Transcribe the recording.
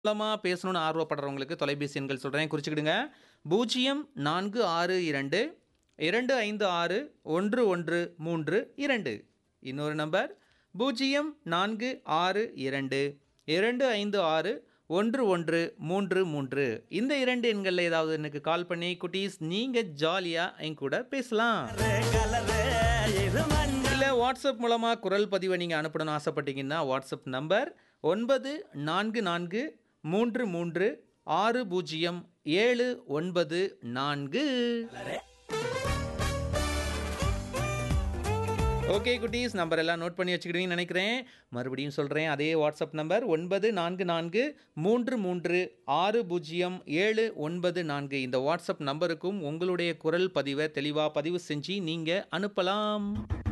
மூலமா பேசணும்னு ஆர்வப்படுறவங்களுக்கு தொலைபேசி எண்கள் சொல்கிறேன் குறிச்சுக்கிடுங்க பூஜ்ஜியம் நான்கு ஆறு இரண்டு இரண்டு ஐந்து ஆறு ஒன்று ஒன்று மூன்று இரண்டு இன்னொரு நம்பர் பூஜ்ஜியம் நான்கு ஆறு இரண்டு இரண்டு ஐந்து ஆறு ஒன்று ஒன்று மூன்று மூன்று இந்த இரண்டு எண்களில் ஏதாவது எனக்கு கால் பண்ணி குட்டீஸ் நீங்கள் ஜாலியாக என் கூட பேசலாம் இல்லை வாட்ஸ்அப் மூலமாக குரல் பதிவை நீங்கள் அனுப்பணும்னு ஆசைப்பட்டீங்கன்னா வாட்ஸ்அப் நம்பர் ஒன்பது நான்கு நான்கு மூன்று மூன்று ஆறு பூஜ்ஜியம் ஏழு ஒன்பது நான்கு ஓகே குட்டீஸ் நம்பர் எல்லாம் நோட் பண்ணி வச்சுக்கிடுவீங்கன்னு நினைக்கிறேன் மறுபடியும் சொல்கிறேன் அதே வாட்ஸ்அப் நம்பர் ஒன்பது நான்கு நான்கு மூன்று மூன்று ஆறு பூஜ்ஜியம் ஏழு ஒன்பது நான்கு இந்த வாட்ஸ்அப் நம்பருக்கும் உங்களுடைய குரல் பதிவை தெளிவாக பதிவு செஞ்சு நீங்கள் அனுப்பலாம்